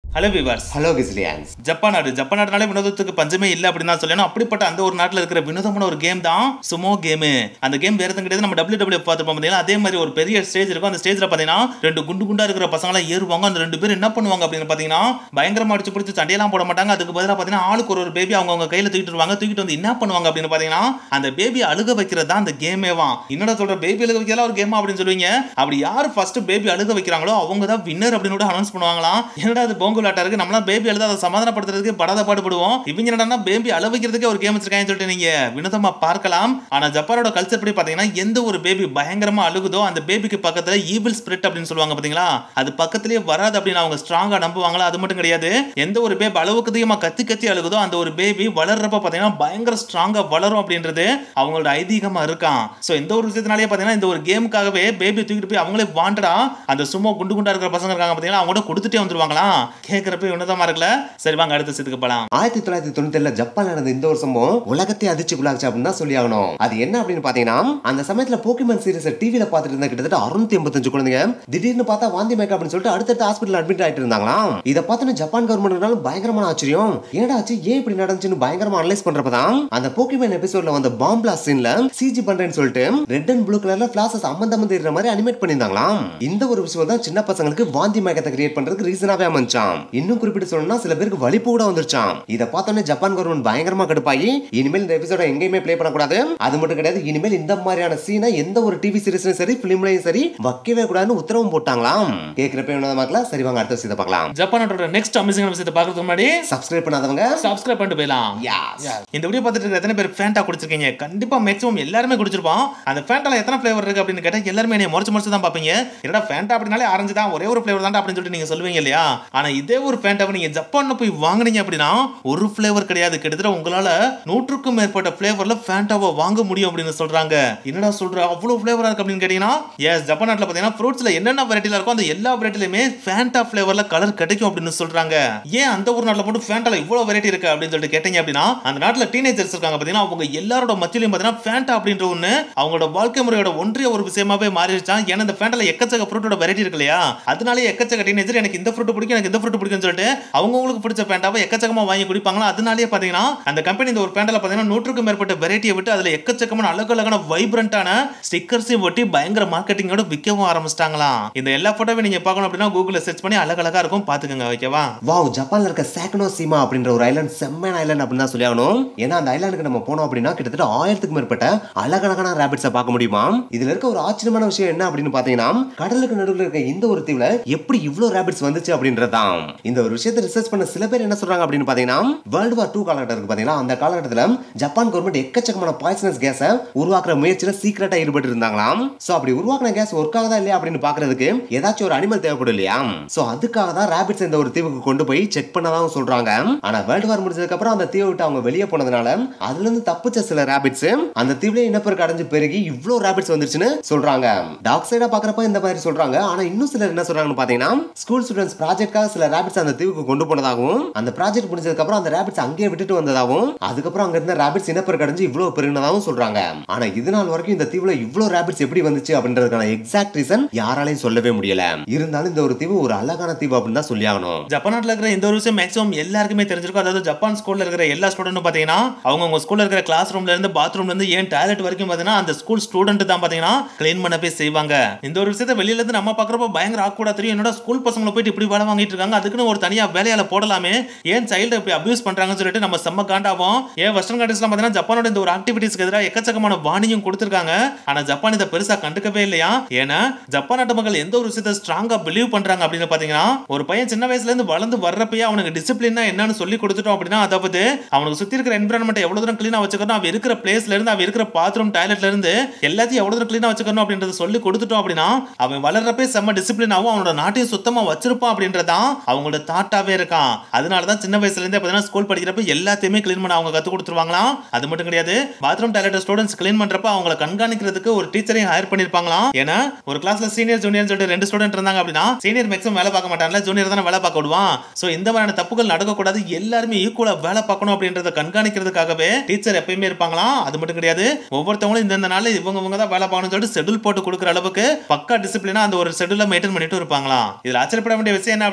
Hello viewers hello கிஸ்லியான்ஸ் Japan நாடு Japan நாடுனாலே வினோதத்துக்கு பஞ்சமே இல்லை அப்படின்னு தான் சொல்லணும் அப்படிப்பட்ட அந்த ஒரு நாட்டில் இருக்கிற வினோதமான ஒரு கேம் தான் சுமோ கேமு அந்த கேம் வேற எதுவும் கிடையாது நம்ம டபிள்யூ டபிள்யூ பார்த்துருப்போம் பார்த்தீங்கன்னா அதே மாதிரி ஒரு பெரிய ஸ்டேஜ் இருக்கும் அந்த ஸ்டேஜில் பார்த்தீங்கன்னா ரெண்டு குண்டு குண்டா இருக்கிற பசங்களாம் ஏறுவாங்க அந்த ரெண்டு பேரும் என்ன பண்ணுவாங்க அப்படின்னு பார்த்தீங்கன்னா பயங்கரமா அடிச்சு பிடிச்சி சண்டையெல்லாம் போட மாட்டாங்க அதுக்கு பதிலாக பார்த்தீங்கன்னா ஆளுக்கு ஒரு ஒரு பேபி அவங்க அவங்க கையில் தூக்கிட்டு வருவாங்க தூக்கிட்டு வந்து என்ன பண்ணுவாங்க அப்படின்னு பார்த்தீங்கன்னா அந்த பேபி அழுக வைக்கிறது தான் அந்த கேமேவா என்னடா சொல்ற பேபி அழுக வைக்கலாம் ஒரு கேமா அப்படின்னு சொல்லுவீங்க அப்படி யார் ஃபர்ஸ்ட் பேபி அழுக வைக்கிறாங்களோ அவங்க தான் வின்னர் அப்படின்னு கூட அனௌன்ஸ் பண்ணுவாங்களாம் என்னடா அது போங்கு விளையாட்டா இருக்கு நம்மளாம் பேபி அழுத அதை சமாதானப்படுத்துறதுக்கு படாத பாடுபடுவோம் இவங்க என்னடா பேபி அழ வைக்கிறதுக்கே ஒரு கேம் வச்சிருக்காங்கன்னு சொல்லிட்டு நீங்க வினோதமா பார்க்கலாம் ஆனா ஜப்பானோட கல்ச்சர் படி பாத்தீங்கன்னா எந்த ஒரு பேபி பயங்கரமா அழுகுதோ அந்த பேபிக்கு பக்கத்துல ஈவில் ஸ்பிரிட் அப்படின்னு சொல்லுவாங்க பாத்தீங்களா அது பக்கத்துலயே வராது அப்படின்னு அவங்க ஸ்ட்ராங்கா நம்புவாங்களா அது மட்டும் கிடையாது எந்த ஒரு பேபி அளவுக்கு அதிகமா கத்தி கத்தி அழுகுதோ அந்த ஒரு பேபி வளர்றப்ப பாத்தீங்கன்னா பயங்கர ஸ்ட்ராங்கா வளரும் அப்படின்றது அவங்களோட ஐதீகமா இருக்கான் சோ இந்த ஒரு விஷயத்தினாலேயே பாத்தீங்கன்னா இந்த ஒரு கேமுக்காகவே பேபி தூக்கிட்டு போய் அவங்களே வாண்டடா அந்த சும்மா குண்டு குண்டா இருக்கிற பசங்க இருக்காங்க பாத்தீங்கன்னா அவங்க கூட கொடுத்துட்டே வந்துருவாங்களாம் கேட்கறப்ப வினோதமா இருக்குல்ல சரி வாங்க அடுத்த விஷயத்துக்கு போலாம் ஆயிரத்தி தொள்ளாயிரத்தி தொண்ணூத்தி ஏழுல ஜப்பான் நடந்த இந்த வருஷமும் உலகத்தை அதிர்ச்சி குள்ளாச்சு அப்படின்னு தான் சொல்லி ஆகணும் அது என்ன அப்படின்னு பாத்தீங்கன்னா அந்த சமயத்துல போக்கிமன் சீரிஸ் டிவில பாத்துட்டு இருந்த கிட்டத்தட்ட அறுநூத்தி எண்பத்தஞ்சு குழந்தைங்க திடீர்னு பார்த்தா வாந்தி மயக்கம் அப்படின்னு சொல்லிட்டு அடுத்தடுத்த ஹாஸ்பிட்டல் அட்மிட் ஆயிட்டு இருந்தாங்களாம் இதை பார்த்தோன்னு ஜப்பான் கவர்மெண்ட்னால பயங்கரமான ஆச்சரியம் ஏன்டா ஆச்சு ஏன் இப்படி நடந்துச்சுன்னு பயங்கரமா அனலைஸ் பண்றப்பதான் அந்த போக்கிமன் எபிசோட்ல வந்த பாம் பிளாஸ் சீன்ல சிஜி பண்றேன்னு சொல்லிட்டு ரெட் அண்ட் ப்ளூ கலர்ல பிளாசஸ் அம்மந்த அம்மந்து இருக்கிற மாதிரி அனிமேட் பண்ணியிருந்தாங்களாம் இந்த ஒரு விஷயம் தான் சின்ன பசங்களுக்கு வாந்தி மயக்கத்தை கிரியேட் பண்றதுக்கு ரீசனாவே அமைஞ்சான் இன்னும் குறிப்பிட்டு சொல்லணும்னா சில பேருக்கு வலிப்பு கூட வந்துருச்சான் இத பார்த்தோன்னே ஜப்பான் கவர்மெண்ட் பயங்கரமா கடுப்பாகி இனிமேல் இந்த எபிசோட எங்கேயுமே ப்ளே பண்ணக்கூடாது அது மட்டும் கிடையாது இனிமேல் இந்த மாதிரியான சீனை எந்த ஒரு டிவி சீரிஸ்லயும் சரி பிலிம்லயும் சரி வைக்கவே கூடாதுன்னு உத்தரவும் போட்டாங்களாம் கேட்கிறப்ப என்ன பார்க்கலாம் சரி வாங்க அடுத்த விஷயத்தை பார்க்கலாம் ஜப்பானோட நெக்ஸ்ட் அமேசிங் விஷயத்தை பார்க்கறதுக்கு முன்னாடி சப்ஸ்கிரைப் பண்ணாதவங்க சப்ஸ்கிரைப் பண்ணிட்டு போயிடலாம் Yes. இந்த வீடியோ பார்த்துட்டு இருக்க எத்தனை பேர் ஃபேண்டா குடிச்சிருக்கீங்க கண்டிப்பா மேக்ஸிமம் எல்லாருமே குடிச்சிருப்போம் அந்த ஃபேண்டால எத்தனை ஃபிளேவர் இருக்கு அப்படின்னு கேட்டா எல்லாருமே என்னை முறைச்சு முறைச்சு தான் பார்ப்பீங்க என்னடா ஃபேண்டா அப்படினாலே ஆரஞ்சு தான் ஒரே ஒரு ஃபிளேவர் தான் அப்படின்னு சொல்லிட்டு நீங்க சொல்லுவீங்க இல்லையா ஆனா இதே ஒரு ஃபேண்டாவை நீங்க ஜப்பான்ல போய் வாங்குனீங்க அப்படின்னா ஒரு ஃபிளேவர் கிடையாது கிட்டத்தட்ட உங்களால நூற்றுக்கும் மேற்பட்ட ஃபிளேவர்ல ஃபேண்டாவை வாங்க முடியும் அப்படின்னு சொல்றாங்க என்னடா சொல்ற அவ்வளவு ஃபிளேவரா இருக்கு அப்படின்னு கேட்டீங்கன்னா எஸ் ஜப்பான் நாட்டில் பார்த்தீங்கன்னா ஃப்ரூட்ஸ்ல என்னென்ன வெரைட்டில இருக்கோ அந்த எல்லா வெரைட்டிலுமே ஃபேண்டா ஃபிளேவர்ல கலர் கிடைக்கும் அப்படின்னு சொல்றாங்க ஏன் அந்த ஒரு நாட்டில் மட்டும் ஃபேண்டால இவ்வளவு வெரைட்டி இருக்கு அப்படின்னு சொல்லிட்டு கேட்டீங்க அப்படின்னா அந்த நாட்டில் டீனேஜர்ஸ் இருக்காங்க பார்த்தீங்கன்னா அவங்க எல்லாரோட மத்தியிலையும் பார்த்தீங்கன்னா ஃபேண்டா அப்படின்ற ஒன்று அவங்களோட வாழ்க்கை முறையோட ஒன்றிய ஒரு விஷயமாவே மாறிடுச்சான் ஏன்னா இந்த ஃபேண்டால எக்கச்சக்க ஃப்ரூட்டோட வெரைட்டி இருக்கு இல்லையா அதனாலே எக்கச்சக்க டீனேஜர் எனக்கு இந்த ஃப்ரூட் பிடிக்கும் எனக்கு இந்த ஃப்ரூட் பிடிக்கும்னு சொல்லிட்டு அவங்களுக்கு பிடிச்ச ஃபேண்டாவை எக்கச்சக்கமா வாங்கி குடிப்பாங்களா அதனாலேயே பார்த்தீங்கன்னா அந்த கம்பெனி இந்த ஒரு ஃபேண்டால பார்த்தீங்கன்னா நூற்றுக்கும் மேற்பட்ட வெரைட்டியை விட்டு அதுல எக்கச்சக்கமான அழகழகான வைப்ரண்டான ஸ்டிக்கர்ஸையும் ஒட்டி பயங்கர மார்க்கெட்டிங்கோட விற்கவும் ஆரம்பிச்சிட்டாங்களாம் இந்த எல்லா போட்டோவை நீங்க பார்க்கணும் அப்படின்னா கூகுளில் சர்ச் பண்ணி அழகழகா இருக்கும் பாத்துக்கோங்க ஓகேவா வாவ் ஜப்பான்ல இருக்க சாக்கனோ சீமா அப்படின்ற ஒரு ஐலாண்ட் செம்மையான ஐலாண்ட் அப்படின்னு தான் சொல்லி ஆகணும் ஏன்னா அந்த ஐலாண்டுக்கு நம்ம போனோம் அப்படின்னா கிட்டத்தட்ட ஆயிரத்துக்கு மேற்பட்ட அழகழகான ரேபிட்ஸை பார்க்க முடியுமா இதுல இருக்க ஒரு ஆச்சரியமான விஷயம் என்ன அப்படின்னு பாத்தீங்கன்னா கடலுக்கு நடுவில் இருக்க இந்த ஒரு தீவுல எப்படி இவ்வளவு ரேபிட்ஸ் வந்துச்சு அப்படின்றதுதான் இந்த ஒரு விஷயத்தை ரிசர்ச் பண்ண சில பேர் என்ன சொல்றாங்க அப்படின்னு பாத்தீங்கன்னா வேர்ல்டு வார் டூ காலகட்டம் இருக்கு பாத்தீங்கன்னா அந்த காலகட்டத்துல ஜப்பான் கவர்மெண்ட் எக்கச்சக்கமான பாய்சனஸ் கேஸை உருவாக்குற முயற்சியில சீக்கிரட்டா ஈடுபட்டு இருந்தாங்களாம் சோ அப்படி உருவாக்குன கேஸ் ஒர்க் ஆகுதா இல்லையா அப்படின்னு பாக்குறதுக்கு ஏதாச்சும் ஒரு அனிமல் தேவைப்படும் இல்லையா சோ அதுக்காக தான் ரேபிட்ஸ் இந்த ஒரு தீவுக்கு கொண்டு போய் செக் பண்ணதான் சொல்றாங்க ஆனா வேர்ல்டு வார் முடிஞ்சதுக்கு அப்புறம் அந்த தீவை விட்டு அவங்க வெளியே போனதுனால அதுல இருந்து தப்பிச்ச சில ரேபிட்ஸ் அந்த தீவுல இனப்பெருக்கு அடைஞ்சு பெருகி இவ்ளோ ரேபிட்ஸ் வந்துருச்சுன்னு சொல்றாங்க டாக் சைடா பாக்குறப்ப இந்த மாதிரி சொல்றாங்க ஆனா இன்னும் சிலர் என்ன சொல்றாங்கன்னு பாத்தீங்கன்னா ஸ்கூல் ஸ்டூடெண்ட்ஸ் ப்ராஜெக்ட்காக சில ரேபிட்ஸ் அந்த தீவுக்கு கொண்டு போனதாகவும் அந்த ப்ராஜெக்ட் முடிஞ்சதுக்கு அப்புறம் அந்த ரேபிட்ஸ் அங்கேயே விட்டுட்டு வந்ததாகவும் அதுக்கப்புறம் அங்க இருந்த ரேபிட்ஸ் இனப்பெருக்கு அடைஞ்சு இவ்வளவு பெருகினதாகவும் சொல்றாங்க ஆனா இது நாள் வரைக்கும் இந்த தீவுல இவ்ளோ ரேபிட்ஸ் எப்படி வந்துச்சு அப்படின்றதுக்கான எக்ஸாக்ட் ரீசன் யாராலையும் சொல்லவே முடியல இருந்தாலும் இந்த ஒரு தீவு ஒரு அழகான தீவு அப்படின்னு தான் சொல்லி ஆகணும் ஜப்பான் நாட்டில் இருக்கிற இந்த ஒரு விஷயம் மேக்ஸிமம் எல்லாருக்குமே தெரிஞ்சிருக்கும் அதாவது ஜப்பான் ஸ்கூல்ல இருக்கிற எல்லா ஸ்டூடெண்ட்டும் பார்த்தீங்கன்னா அவங்க உங்க ஸ்கூல்ல இருக்கிற கிளாஸ் ரூம்ல இருந்து பாத்ரூம்ல இருந்து ஏன் டாய்லெட் வரைக்கும் பார்த்தீங்கன்னா அந்த ஸ்கூல் ஸ்டூடெண்ட் தான் பார்த்தீங்கன்னா க்ளீன் பண்ண போய் செய்வாங்க இந்த ஒரு விஷயத்தை வெளியில இருந்து நம்ம பார்க்குறப்ப பயங்கர ஆக்கூடா தெரியும் என்னோட ஸ்கூல் பசங்களை போயிட்டு இப்படி வேலை வாங்கிட்டு இருக்காங்க அதுக்குன்னு ஒரு தனியா வேலையால போடலாமே ஏன் சைல்டு இப்படி அபியூஸ் பண்றாங்கன்னு சொல்லிட்டு நம்ம செம்ம காண்டாவும் ஏன் வெஸ்டர்ன் கண்ட்ரீஸ்லாம் பார்த்தீங்கன்னா ஜப்பானோட இந்த ஒரு ஆக்டிவிட்டிஸ்க்கு எதிராக எக்கச்சக்கமான வார்னிங்கும் கொடுத்துருக்காங்க ஆனா ஜப்பான் இதை பெருசா கண்டுக்கவே இல்லையா ஏன்னா ஜப்பான் நாட்டு மக்கள் எந்த ஒரு விஷயத்தை ஸ்ட்ராங்கா பிலீவ் பண்றாங்க அப்படின்னு பாத்தீங்கன்னா ஒரு பையன் சின்ன வயசுல இருந்து வளர்ந்து வர்றப்பயே அவனுக்கு டிசிப்ளினா என்னன்னு சொல்லி கொடுத்துட்டோம் அப்படின்னா அதாவது அவனுக்கு சுத்தி இருக்கிற என்விரான்மெண்ட் எவ்வளவு தூரம் கிளீனா வச்சுக்கணும் அவன் இருக்கிற பிளேஸ்ல இருந்து அவன் இருக்கிற பாத்ரூம் டாய்லெட்ல இருந்து எல்லாத்தையும் எவ்வளவு தூரம் கிளீனா வச்சுக்கணும் அப்படின்றத சொல்லி கொடுத்துட்டோம் அப்படின்னா அவன் வளர்றப்பே செம்ம டிசிப்ளினாவும் அவனோட நாட்டையும் சுத்தமா வச்சிருப்பான் அப்படின்றதான் அவங்களோட தாட்டாவே இருக்கான் அதனாலதான் சின்ன வயசுல இருந்தே பாத்தீங்கன்னா ஸ்கூல் படிக்கிறப்ப எல்லாத்தையுமே கிளீன் பண்ண அவங்க கத்து கொடுத்துருவாங்களாம் அது மட்டும் கிடையாது பாத்ரூம் டாய்லெட் ஸ்டூடெண்ட்ஸ் கிளீன் பண்றப்ப அவங்கள கண்காணிக்கிறதுக்கு ஒரு டீச்சரையும் ஹையர் பண்ணிருப்பாங்களாம் ஏன்னா ஒரு கிளாஸ்ல சீனியர் ஜூனியர் சொல்லிட்டு ரெண்டு ஸ்டூடெண்ட் இருந்தாங்க அப்படின்னா சீனியர் மேக்ஸிமம் வேலை பார்க்க மாட்டாங்கல்ல ஜூனியர் தானே வேலை பார்க்க விடுவான் சோ இந்த மாதிரியான தப்புகள் நடக்கக்கூடாது எல்லாருமே ஈக்குவலா வேலை பார்க்கணும் அப்படின்றத கண்காணிக்கிறதுக்காகவே டீச்சர் எப்பயுமே இருப்பாங்களாம் அது மட்டும் கிடையாது ஒவ்வொருத்தவங்களும் இந்த நாள் இவங்க இவங்க தான் வேலை பார்க்கணும்னு சொல்லிட்டு ஷெட்யூல் போட்டு கொடுக்குற அளவுக்கு பக்கா டிசிப்ளினா அந்த ஒரு ஷெட்யூல மெயின்டைன் பண்ணிட்டு இருப்பாங்களாம் இதுல ஆச்சரியப்பட வேண்டிய விஷயம் என்ன அப்படின்னு பாத்தீங்கன்னா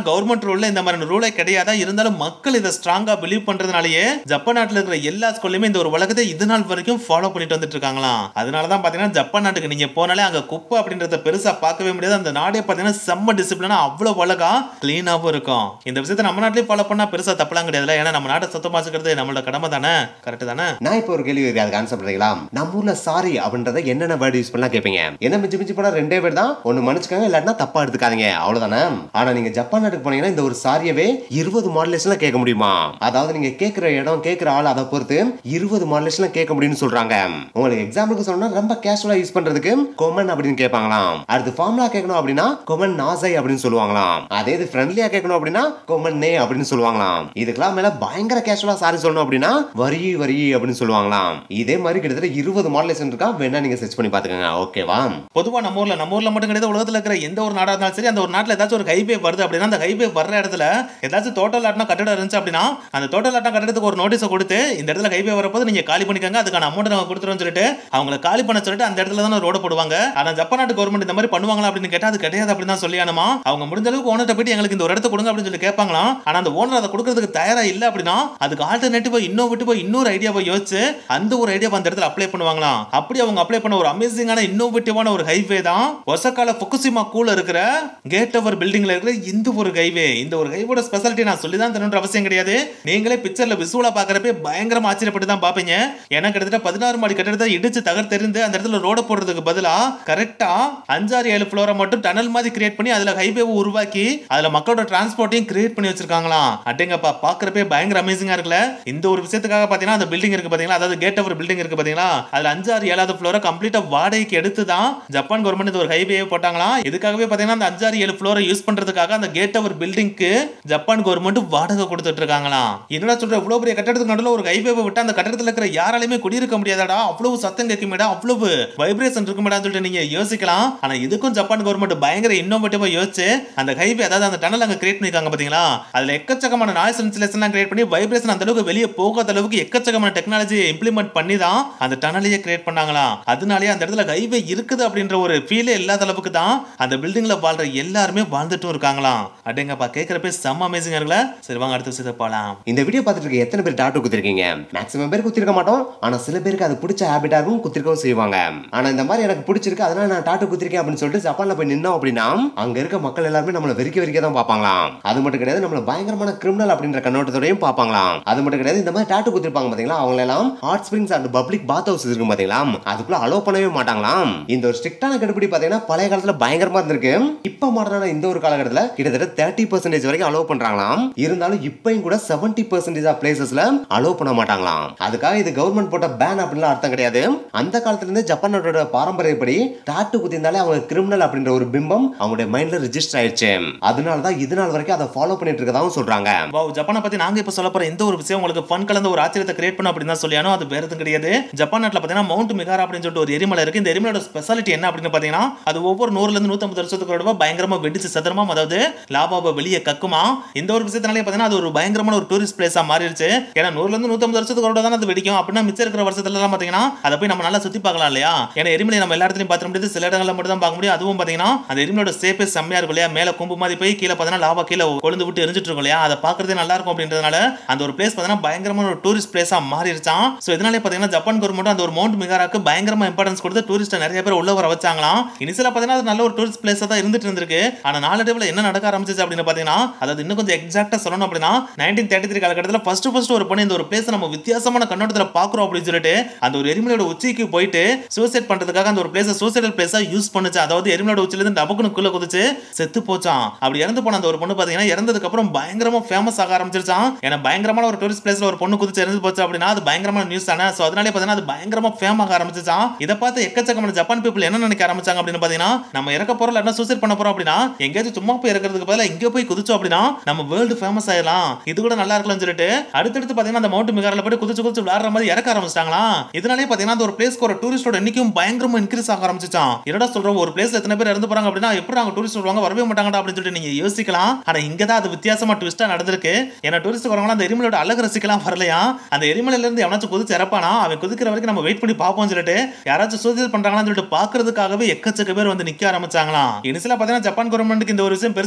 கவர்மெண்ட் ரூல்ல இந்த மாதிரி ரூலே கிடையாதா இருந்தாலும் மக்கள் இதை ஸ்ட்ராங்கா பிலீவ் பண்றதுனாலயே ஜப்பான் நாட்டுல இருக்கிற எல்லா ஸ்கூல்லையுமே இந்த ஒரு வழக்கத்தை இது நாள் வரைக்கும் ஃபாலோ பண்ணிட்டு வந்துட்டு இருக்காங்களாம் அதனாலதான் பாத்தீங்கன்னா ஜப்பான் நாட்டுக்கு நீங்க போனாலே அங்க குப்பை அப்படின்றத பெருசா பார்க்கவே முடியாது அந்த நாடே பாத்தீங்கன்னா செம்ம டிசிப்ளினா அவ்வளவு அழகா கிளீனாவும் இருக்கும் இந்த விஷயத்தை நம்ம நாட்டிலேயே ஃபாலோ பண்ணா பெருசா தப்பலாம் கிடையாதுல ஏன்னா நம்ம நாட்டை சுத்தமா வச்சுக்கிறது நம்மளோட கடமை தானே கரெக்ட் தானே நான் இப்போ ஒரு கேள்வி கேட்க அதுக்கு ஆன்சர் பண்ணுறீங்களா நம்ம ஊர்ல சாரி அப்படின்றத என்னென்ன வேர்டு யூஸ் பண்ணலாம் கேட்பீங்க என்ன மிஞ்சி மிஞ்சி போனா ரெண்டே பேர் தான் ஒன்னு மன்னிச்சுக்காங்க இல்லாட்டினா தப்பா எடுத்துக்காதீங்க அவ்வளவுதானே ஆனா நீங்க ஜப்பான் நாட்டுக்கு போனீங்கன்னா இந்த ஒரு சாரியவே இருபது மாடலேஷன்ல கேட்க முடியுமா அதாவது நீங்க கேட்கிற இடம் கேட்கிற ஆள் அதை பொறுத்து இருபது மாடலேஷன்ல கேட்க முடியும்னு சொல்றாங்க உங்களுக்கு எக்ஸாம்பிளுக்கு சொன்னா ரொம்ப கேஷுவலா யூஸ் பண்றதுக்கு கொமன் அப்படின்னு கேட்பாங்களாம் அடுத்து ஃபார்முலா கேட்கணும் அப்படின்னா கொமன் நாசை அப்படின்னு சொல்லுவாங்களாம் அதே இது ஃப்ரெண்ட்லியா கேட்கணும் அப்படின்னா கொமன் நே அப்படின்னு சொல்லுவாங்களாம் இதுக்கெல்லாம் மேல பயங்கர கேஷுவலா சாரி சொல்லணும் அப்படின்னா வரி வரி அப்படின்னு சொல்லுவாங்களாம் இதே மாதிரி கிட்டத்தட்ட இருபது மாடலேஷன் இருக்கா வேணா நீங்க செர்ச் பண்ணி பாத்துக்கோங்க ஓகேவா பொதுவா நம்ம ஊர்ல நம்ம ஊர்ல மட்டும் கிடையாது உலகத்துல இருக்கிற எந்த ஒரு நாடா இருந்தாலும் சரி அந்த ஒரு நாட்டுல ஏதாச்சும் ஒரு ஹைவே வருது அப்படின்னா அந்த ஹைவே வர்ற இடத்துல ஏதாச்சும் தோட்டல் ஆட்டினா கட்டடம் இருந்துச்சு அப்படின்னா அந்த தோட்டல் ஆட்டினா கட்டடத்துக்கு ஒரு நோட்டீஸை கொடுத்து இந்த இடத்துல ஹைவே வரப்போது நீங்க காலி பண்ணிக்கோங்க அதுக்கான அமௌண்ட் நாங்க கொடுத்துருவோம் சொல்லிட்டு அவங்கள காலி பண்ண சொல்லிட்டு அந்த இடத்துல தான் ரோடு போடுவாங்க ஆனா ஜப்பான் நாட்டு கவர்மெண்ட் இந்த மாதிரி பண்ணுவாங்களா அப்படின்னு கேட்டா அது கிடையாது அப்படின்னு தான் சொல்லி ஆனமா அவங்க முடிஞ்ச அளவுக்கு ஓனர்ட்ட போயிட்டு எங்களுக்கு இந்த ஒரு இடத்த கொடுங்க அப்படின்னு சொல்லி கேட்பாங்களாம் ஆனா அந்த ஓனர் அதை கொடுக்கறதுக்கு தயாரா இல்ல அப்படின்னா அதுக்கு ஆல்டர்னேட்டிவா இன்னோவேட்டிவா இன்னொரு ஐடியாவை யோசிச்சு அந்த ஒரு ஐடியாவை அந்த இடத்துல அப்ளை பண்ணுவாங்களாம் அப்படி அவங்க அப்ளை பண்ண ஒரு அமேசிங்கான இன்னோவேட்டிவான ஒரு ஹைவே தான் ஒசக்கால ஃபுகுசிமா கூல இருக்கிற கேட் டவர் பில்டிங்ல இருக்கிற இந்த ஒரு ஹைவே இந்த ஒரு ஹைவோட ஸ்பெஷாலிட்டி நான் சொல்லி தான் தரணுன்ற அவசியம் கிடையாது நீங்களே பிக்சர்ல விசுவலா பாக்குறப்ப பயங்கரமா ஆச்சரியப்பட்டு தான் பாப்பீங்க ஏன்னா கிட்டத்தட்ட பதினாறு மாடி கட்டடத்தை இடிச்சு தகர்த்தெறிந்து அந்த இடத்துல ரோட போடுறதுக்கு பதிலா கரெக்டா அஞ்சாறு ஏழு ஃப்ளோரை மட்டும் டனல் மாதிரி கிரியேட் பண்ணி அதுல ஹைவே உருவாக்கி அதுல மக்களோட டிரான்ஸ்போர்ட்டையும் கிரியேட் பண்ணி வச்சிருக்காங்களாம் அட்டேங்கப்பா பாக்குறப்பே பயங்கர அமேசிங்கா இருக்குல்ல இந்த ஒரு விஷயத்துக்காக பாத்தீங்கன்னா அந்த பில்டிங் இருக்கு பாத்தீங்களா அதாவது கேட் டவர் பில்டிங் இருக்கு பாத்தீங்களா அதுல அஞ்சாறு ஏழாவது ஃப்ளோரை கம்ப்ளீட்டா வாடகைக்கு எடுத்து தான் ஜப்பான் கவர்மெண்ட் இது ஒரு ஹைவே போட்டாங்களாம் இதுக்காகவே பாத்தீங்கன்னா அந்த அஞ்சாறு ஏழு ஃப்ளோரை யூஸ் பண்றதுக்காக அந்த கேட் டவர் பில்டிங்க்கு ஜப்பான் கவர்மெண்ட் வாடகை கொடுத்துட்டு இருக்காங்களாம் என்னடா சொல்ற இவ்வளவு பெரிய கட்டடத்துக்கு நடுவில் ஒரு ஹைவேவை விட்டு அந்த கட்டடத்துல இருக்கிற யாராலையுமே குடியிருக்க முடியாதாடா அவ்வளவு சத்தம் கேட்குமேடா அவ்வளவு வைப்ரேஷன் இருக்குமேடான்னு சொல்லிட்டு நீங்க யோசிக்கலாம் ஆனா இதுக்கும் ஜப்பான் கவர்மெண்ட் பயங்கர இன்னோவேட்டிவா யோசிச்சு அந்த ஹைவே அதாவது அந்த டனல் அங்க கிரியேட் பண்ணிருக்காங்க பாத்தீங்களா அதுல எக்கச்சக்கமான நாய்ஸ் இன்சுலேஷன் கிரியேட் பண்ணி வைப்ரேஷன் அந்த அளவுக்கு வெளியே போகாத அளவுக்கு எக்கச்சக்கமான டெக்னாலஜியை இம்ப்ளிமெண்ட் பண்ணி தான் அந்த டனலையே கிரியேட் பண்ணாங்களாம் அதனாலேயே அந்த இடத்துல ஹைவே இருக்குது அப்படின்ற ஒரு ஃபீலே இல்லாத அளவுக்கு தான் அந்த பில்டிங்ல வாழ்ற எல்லாருமே வாழ்ந்துட்டும் இருக்காங்களாம் அடேங்கப்பா கேட்கறப்ப செம்ம அமேசிங்கா இருக்குல்ல சரி வாங்க அடுத்த விஷயத்தை போலாம் இந்த வீடியோ பார்த்துட்டு இருக்க எத்தனை பேர் டாட்டூ குத்திருக்கீங்க மேக்ஸிமம் பேர் குத்திருக்க மாட்டோம் ஆனா சில பேருக்கு அது பிடிச்ச ஹேபிட்டா இருக்கும் குத்திருக்கவும் செய்வாங்க ஆனா இந்த மாதிரி எனக்கு பிடிச்சிருக்கு அதனால நான் டாட்டூ குத்திருக்கேன் அப்படின்னு சொல்லிட்டு ஜப்பான்ல போய் நின்னோம் அப்படின்னா அங்க இருக்க மக்கள் எல்லாருமே நம்மள வெறிக்க வெறிக்க தான் பார்ப்பாங்களாம் அது மட்டும் கிடையாது நம்மள பயங்கரமான கிரிமினல் அப்படின்ற கண்ணோட்டத்தோடையும் பார்ப்பாங்களாம் அது மட்டும் கிடையாது இந்த மாதிரி டாட்டூ குத்திருப்பாங்க பாத்தீங்களா அவங்க எல்லாம் hot springs and public bath house இருக்கும் பாத்தீங்களா அதுக்குள்ள அலோ பண்ணவே மாட்டாங்களாம் இந்த ஒரு ஸ்ட்ரிக்டான கடுப்பிடி பாத்தீங்கன்னா பழைய காலத்துல பயங்கரமா இருந்திருக்கு இப்ப மாடர்னான இந்த ஒரு காலகட்டத்துல கிட்டத்தட்ட தேர்ட்டி பர்சன்டேஜ் வரைக்கும் அலோவ் பண்றாங்களாம் இருந்தாலும் இப்பயும் கூட செவன்டி பர்சன்டேஜ் ஆஃப் பிளேசஸ்ல அலோவ் பண்ண மாட்டாங்களாம் அதுக்காக இது கவர்மெண்ட் போட்ட பேன் அப்படின்லாம் அர்த்தம் கிடையாது அந்த காலத்துல இருந்து ஜப்பான் நாட்டோட பாரம்பரியப்படி டாட்டு குத்திருந்தாலே அவங்க கிரிமினல் அப்படின்ற ஒரு பிம்பம் அவங்களுடைய மைண்ட்ல ரெஜிஸ்டர் ஆயிடுச்சு அதனாலதான் இது நாள் வரைக்கும் அதை ஃபாலோ பண்ணிட்டு இருக்கதாவும் சொல்றாங்க வாவ் ஜப்பானை பத்தி நாங்க இப்ப சொல்ல போற எந்த ஒரு விஷயம் உங்களுக்கு ஃபன் கலந்த ஒரு ஆச்சரியத்தை கிரியேட் பண்ண அப்படின்னு தான் சொல்லியானோ அது வேற எதுவும் கிடையாது ஜப்பான் நாட்டுல பாத்தீங்கன்னா மவுண்ட் மிகாரா அப்படின்னு சொல்லிட்டு ஒரு எரிமலை இருக்கு இந்த எரிமலையோட ஸ்பெஷாலிட்டி என்ன அப்படின்னு பாத்தீங்கன்னா அது ஒவ்வொரு நூறுல இருந்து நூத்தம்பது வருஷத்துக்கு ஒரு தடவை பயங்கரமா வெடிச்சு சதுரமா அதாவது லாபாவை வெளியே கக்குமா இந்த ஒரு விஷயத்தினாலே பாத்தீங்கன்னா அது ஒரு பயங்கரமான ஒரு டூரிஸ்ட் பிளேஸா மாறிடுச்சு ஏன்னா நூறுல இருந்து நூத்தம்பது வருஷத்துக்கு ஒரு தடவை தான் அது வெடிக்கும் அப்படின்னா மிச்சம் இருக்கிற வருஷத்துல எல்லாம் பாத்தீங்கன்னா அதை போய் நம்ம நல்லா சுத்தி பார்க்கலாம் இல்லையா ஏன்னா எரிமலை நம்ம எல்லா இடத்துலயும் பார்த்த முடியாது சில இடங்கள்ல மட்டும் தான் பார்க்க முடியும் அதுவும் பாத்தீங்கன்னா அந்த எரிமலையோட சேப்பே செம்மையா இருக்கும் இல்லையா மேல கொம்பு மாதிரி போய் கீழே பாத்தீங்கன்னா லாபா கீழே கொழுந்து விட்டு எரிஞ்சிட்டு இருக்கும் இல்லையா அதை பார்க்கறதே நல்லா இருக்கும் அப்படின்றதுனால அந்த ஒரு பிளேஸ் பாத்தீங்கன்னா பயங்கரமான ஒரு டூரிஸ்ட் பிளேஸா மாறிடுச்சான் சோ இதனாலே பாத்தீங்கன்னா ஜப்பான் கவர்மெண்ட் அந்த ஒரு மவுண்ட் மிகாராக்கு பயங்கரமா இம்பார்ட்டன்ஸ் கொடுத்து டூரிஸ்ட் நிறைய பேர் உள்ள வர வச்சாங்களாம் இனிஷியலா பாத்தீங்கன்னா அது நல்ல ஒரு டூரிஸ்ட் பிளேஸா தான் இருந்துட்டு இருந்திருக்கு ஆனா நாளடைவுல என்ன நடக்க ஆரம்பிச்சிச்சு அப்படின்னு பாத்தீங்கன்னா அதாவது இன்னும் கொஞ்சம் எக்ஸாக்டா சொல்லணும் அப்படின்னா நைன்டீன் தேர்ட்டி த்ரீ காலகட்டத்தில் ஃபர்ஸ்ட் ஃபர்ஸ்ட் ஒரு பொண்ணு இந்த ஒரு பிளேஸ் நம்ம வித்தியாசமான கண்ணோட்டத்துல பாக்குறோம் அப்படின்னு சொல்லிட்டு அந்த ஒரு எரிமலையோட உச்சிக்கு போயிட்டு சூசைட் பண்றதுக்காக அந்த ஒரு பிளேஸ் சூசைடல் பிளேஸா யூஸ் பண்ணுச்சு அதாவது எரிமலையோட உச்சில இருந்து டபக்குன்னு கீழே குதிச்சு செத்து போச்சான் அப்படி இறந்து போன அந்த ஒரு பொண்ணு பாத்தீங்கன்னா இறந்ததுக்கு அப்புறம் பயங்கரமா ஃபேமஸ் ஆக ஆரம்பிச்சிருச்சான் ஏன்னா பயங்கரமான ஒரு டூரிஸ்ட் பிளேஸ்ல ஒரு பொண்ணு குதிச்சு இறந்து போச்சு அப்படின்னா அது பயங்கரமான நியூஸ் தானே சோ அதனாலே பாத்தீங்கன்னா அது பயங்கரமா ஃபேம் ஆக ஆரம்பிச்சிச்சான் இதை பார்த்து எக்கச்சக்கமான ஜப்பான் பீப்புள் என்ன நினைக்க ஆரம்பிச்சாங்க அப்படின்னு பாத்தீங்கன்னா நம்ம இறக்க போறோம் இல்லைன்னா சூசைட் பண்ண போறோம் அப்படின்னா எங்கேயாச்சும் சும்மா போய் இறக்கிறதுக்கு பதிலா இங்கே போய் குதிச்சோம் அப்படின்னா நம்ம வேர்ல்டு ஃபேமஸ் ஆயிடலாம் இது கூட நல்லா இருக்கலாம்னு சொல்லிட்டு அடுத்தடுத்து பாத்தீங்கன்னா அந்த மவுண்ட் மிகாரில் போய் குதிச்சு குதிச்சு விளாடுற மாதிரி இறக்க ஆரம்பிச்சிட்டாங்களா இதனாலே பாத்தீங்கன்னா அந்த ஒரு பிளேஸ்க்கு ஒரு டூரிஸ்டோட எண்ணிக்கையும் பயங்கரமா இன்க்ரீஸ் ஆக ஆரம்பிச்சிச்சான் என்னடா சொல்றோம் ஒரு பிளேஸ்ல எத்தனை பேர் இறந்து போறாங்க அப்படின்னா எப்படி அவங்க டூரிஸ்ட் வருவாங்க வரவே மாட்டாங்கடா அப்படின்னு சொல்லிட்டு நீங்க யோசிக்கலாம் ஆனா இங்க தான் அது வித்தியாசமா ட்விஸ்டா நடந்திருக்கு ஏன்னா டூரிஸ்ட் வரவங்க அந்த எரிமலையோட அழகு ரசிக்கலாம் வரலையா அந்த எரிமலையில இருந்து எவனாச்சும் குதிச்சு இறப்பானா அவன் குதிக்கிற வரைக்கும் நம்ம வெயிட் பண்ணி பார்ப்போம் சொல்லிட்டு யாராச்சும் சூசைட் பண்றாங்களான்னு சொல்லிட்டு பாக்குறதுக்காகவே எக்கச்சக்க பேர் வந்து நிக்க ஆரம்பிச்சாங்களாம் இனிசில பாத்தீங்கன்னா ஜப்பான் கவர்மெண்ட்டுக்கு இந்த ஒரு விஷயம் பெருசா தெரியவே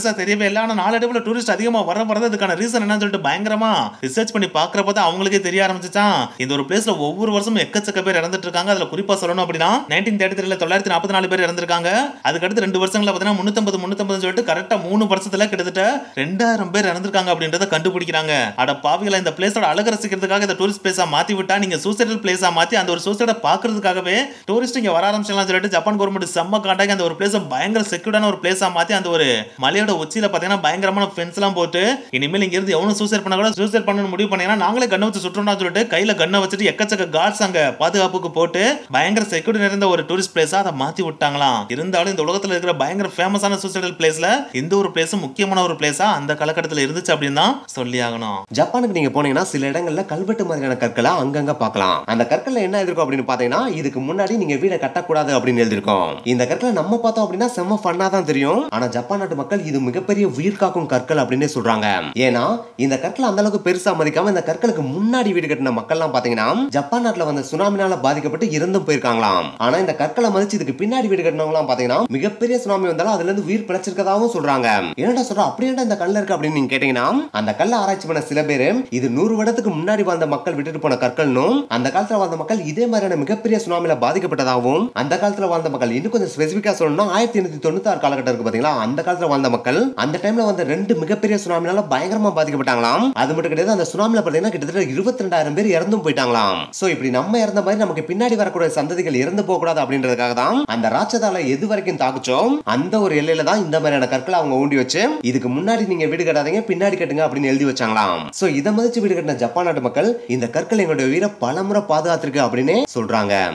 தேவையில்லை ஆனா நாளடைவுல டூரிஸ்ட் அதிகமா வர வரது அதுக்கான ரீசன் என்னன்னு சொல்லிட்டு பயங்கரமா ரிசர்ச் பண்ணி பாக்குறப்ப தான் அவங்களுக்கே தெரிய ஆரம்பிச்சுச்சான் இந்த ஒரு பிளேஸ்ல ஒவ்வொரு வருஷமும் எக்கச்சக்க பேர் இறந்துட்டு இருக்காங்க அதுல குறிப்பா சொல்லணும் அப்படின்னா நைன்டீன் தேர்ட்டி த்ரீல தொள்ளாயிரத்தி நாற்பத்தி நாலு பேர் இறந்திருக்காங்க அதுக்கடுத்து ரெண்டு வருஷங்கள பார்த்தீங்கன்னா முன்னூத்தம்பது முன்னூத்தம்பது சொல்லிட்டு கரெக்டா மூணு வருஷத்துல கிட்டத்தட்ட ரெண்டாயிரம் பேர் இறந்திருக்காங்க அப்படின்றத கண்டுபிடிக்கிறாங்க அட பாவிகளா இந்த பிளேஸோட அழகு ரசிக்கிறதுக்காக இந்த டூரிஸ்ட் பிளேஸா மாத்தி விட்டா நீங்க சூசைடல் பிளேஸா மாத்தி அந்த ஒரு சூசைடை பாக்குறதுக்காகவே டூரிஸ்ட் இங்க வர ஆரம்பிச்சலாம் சொல்லிட்டு ஜப்பான் கவர்மெண்ட் செம்ம காண்டாக்கி அந்த ஒரு பிளேஸ் பயங்கர செக்யூர்டான ஒரு பிளேஸா மாத்தி அந்த ஒரு மலையோட உச்சியில பாத்தீங்கன்னா பயங்கரமான ஃபென்ஸ் எல்லாம் போட்டு இனிமேல் இங்க இருந்து எவனும் சூசைட் பண்ண கூட சூசைட் பண்ணணும் முடிவு பண்ணீங்கன்னா நாங்களே கண்ணை வச்சு சுற்றணும்னு சொல்லிட்டு கையில கண்ணை வச்சுட்டு எக்கச்சக்க கார்ட்ஸ் அங்க பாதுகாப்புக்கு போட்டு பயங்கர செக்யூரிட்டி நிறைந்த ஒரு டூரிஸ்ட் பிளேஸா அதை மாத்தி விட்டாங்களாம் இருந்தாலும் இந்த உலகத்துல இருக்கிற பயங்கர ஃபேமஸான சூசைடல் பிளேஸ்ல இந்த ஒரு பிளேஸ் முக்கியமான ஒரு பிளேஸா அந்த காலகட்டத்தில் இருந்துச்சு அப்படின்னு தான் சொல்லி ஆகணும் ஜப்பானுக்கு நீங்க போனீங்கன்னா சில இடங்கள்ல கல்வெட்டு மாதிரியான கற்களை அங்கங்க பார்க்கலாம் அந்த கற்கள்ல என்ன இருக்கும் அப்படின்னு பாத்தீங்கன்னா இதுக்கு முன்னாடி நீங்க வீடை கட்டக்கூடாது அப்படின்னு எழுதிருக்கோம் இந்த கற்களை நம்ம பார்த்தோம் அப்படின்னா செம்ம ஃபன்னா தான் தெரியும் ஆனா ஜப்பான் நாட்டு மக்கள் இது மிகப்பெரிய உயிர் காக்கும் கற்கள் அப்படின்னு சொல்றாங்க ஏன்னா இந்த கற்களை அந்த அளவுக்கு பெருசா மதிக்காம இந்த கற்களுக்கு முன்னாடி வீடு கட்டின மக்கள்லாம் பாத்தீங்கன்னா ஜப்பான் நாட்டுல வந்த சுனாமினால பாதிக்கப்பட்டு இறந்தும் போயிருக்காங்களாம் ஆனா இந்த கற்களை மதிச்சு இதுக்கு பின்னாடி வீடு கட்டினவங்களாம் பாத்தீங்கன்னா மிகப்பெரிய சுனாமி வந்தாலும் அதுல இருந்து உயிர் பிழைச்சிருக்கதாகவும் சொல்றாங்க என்னடா சொல்ற அப்படி என்ன இந்த கல்ல இருக்கு அப்படின்னு நீங்க கேட்டீங்கன்னா அந்த கல்ல ஆராய்ச்சி பண்ண சில பேரு இது நூறு வருடத்துக்கு முன்னாடி வாழ்ந்த மக்கள் விட்டுட்டு போன கற்கள்னும் அந்த காலத்துல வாழ்ந்த மக்கள் இதே மாதிரியான மிகப்பெரிய சுனாமில பாதிக்கப்பட்டதாகவும் அந்த காலத்துல வாழ்ந்த மக்கள் இன்னும் கொஞ்சம் ஸ்பெசிபிக்கா சொல்லணும்னா ஆயிரத்தி எண்ணூத்தி தொண்ணூத்தி ஆறு காலகட்டம் இருக்கு பாத்தீங்களா அந்த காலத்துல வாழ்ந்த மக்கள் அந்த டைம்ல வந்த ரெண்டு மிகப்பெரிய சுனாமினால பயங்கரமா பாதிக்கப்பட்டாங்களாம் அது மட்டும் கிடையாது அந்த சுனாமில பாத்தீங்கன்னா கிட்டத்தட்ட இருபத்தி ரெண்டாயிரம் பேர் இறந்தும் போயிட்டாங்களாம் சோ இப்படி நம்ம இறந்த மாதிரி நமக்கு பின்னாடி வரக்கூடிய சந்ததிகள் இறந்து போக கூடாது அப்படின்றதுக்காக தான் அந்த ராட்சதால எது வரைக்கும் தாக்குச்சோ அந்த ஒரு எல்லையில தான் இந்த மாதிரியான கற்களை அவங்க ஊண்டி வச்சு இதுக்கு முன்னாடி நீங்க வீடு கட்டாதீங்க பின்னாடி கட்டுங்க அப்படின்னு எழுதி வச்சாங்களாம் சோ இதை மதிச்சு வீடு கட்டின ஜப்பான் நாட்டு மக்கள் இந்த கற்கள் எங்களுடைய உயிரை பலமுறை பாதுகாத்திருக்கு அப்படின்னு சொல்றாங்க